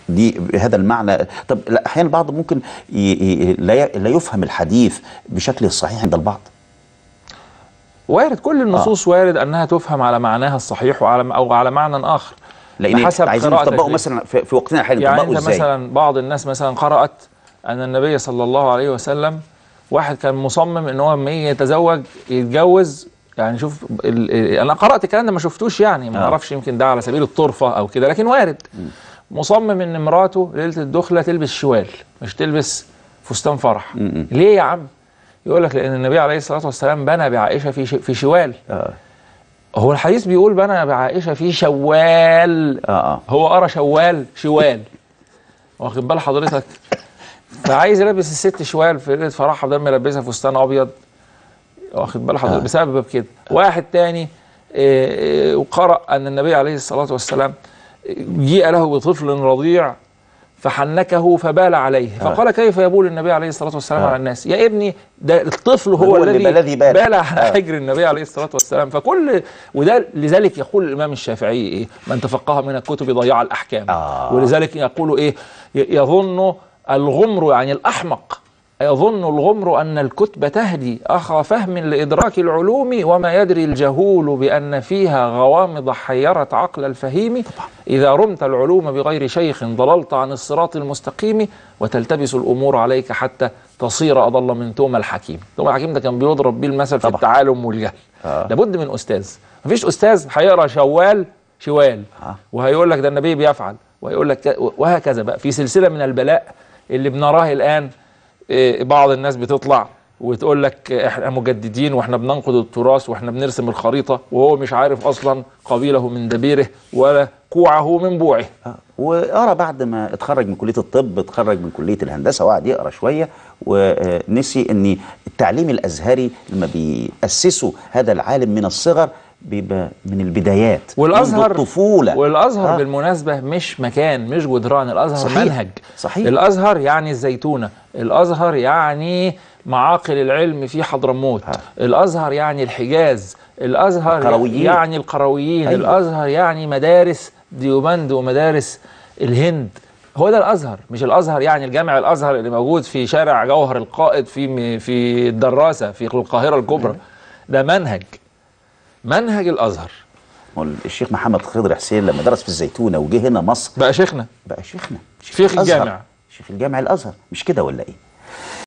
دي بهذا المعنى طب لا احيانا البعض ممكن ي... ي... لا ي... لا يفهم الحديث بشكل الصحيح عند البعض وارد كل النصوص آه. وارد انها تفهم على معناها الصحيح وعلى او على معنى اخر لان عايزين نطبقه مثلا في, في وقتنا الحالي يعني نطبقه انت ازاي مثلا بعض الناس مثلا قرات ان النبي صلى الله عليه وسلم واحد كان مصمم ان هو لما يجي يتزوج يتجوز يعني شوف ال... ال... انا قرات الكلام ده ما شفتوش يعني ما آه. اعرفش يمكن ده على سبيل الطرفه او كده لكن وارد مصمم ان مراته ليله الدخله تلبس شوال مش تلبس فستان فرح م-م. ليه يا عم يقول لك لان النبي عليه الصلاه والسلام بنى بعائشه في ش... في شوال اه هو الحديث بيقول بنى بعائشه في شوال اه, آه. هو قرا شوال شوال واخد بال حضرتك فعايز يلبس الست شوال في ليله فرحها بدل ما يلبسها فستان ابيض واخد بال حضرتك آه. بسبب كده واحد تاني آه، آه، قرأ أن النبي عليه الصلاة والسلام جيء له بطفل رضيع فحنكه فبال عليه آه. فقال كيف يبول النبي عليه الصلاة والسلام آه. على الناس يا ابني ده الطفل هو, هو اللي- الذي الذي بال. بال على آه. حجر النبي عليه الصلاة والسلام فكل وده لذلك يقول الإمام الشافعي إيه من تفقه من الكتب ضيع الأحكام آه. ولذلك يقول إيه ي- يظن الغمر يعني الأحمق يظن الغمر أن الكتب تهدي أخا فهم لإدراك العلوم وما يدري الجهول بأن فيها غوامض حيرت عقل الفهيم إذا رمت العلوم بغير شيخ ضللت عن الصراط المستقيم وتلتبس الأمور عليك حتى تصير أضل من توم الحكيم توم الحكيم ده كان بيضرب بيه المثل في طبعا. التعالم والجهل آه. لابد من أستاذ مفيش أستاذ هيقرأ شوال شوال آه. وهيقول لك ده النبي بيفعل وهيقول لك ك- وهكذا بقى في سلسلة من البلاء اللي بنراه الآن إيه، بعض الناس بتطلع وتقول لك احنا مجددين واحنا بننقد التراث واحنا بنرسم الخريطة وهو مش عارف أصلا قبيله من دبيره ولا كوعه من بوعه آه. وقرا بعد ما اتخرج من كليه الطب اتخرج من كليه الهندسه وقعد يقرا شويه ونسي ان التعليم الازهري لما بيأسسوا هذا العالم من الصغر بيبقى من البدايات منذ والازهر الطفوله والازهر آه. آه. بالمناسبه مش مكان مش جدران الازهر صحيح. صحيح. منهج صحيح. الازهر يعني الزيتونه الازهر يعني معاقل العلم في حضرموت ها. الازهر يعني الحجاز الازهر القرويين. يعني القرويين أيوة. أيوة. الازهر يعني مدارس ديوبند ومدارس الهند هو ده الازهر مش الازهر يعني الجامع الازهر اللي موجود في شارع جوهر القائد في في الدراسه في القاهره الكبرى ده منهج منهج الازهر الشيخ محمد خضر حسين لما درس في الزيتونه وجه هنا مصر بقى شيخنا بقى شيخنا شيخ الأزهر. الجامع. شيخ الجامع الازهر مش كده ولا ايه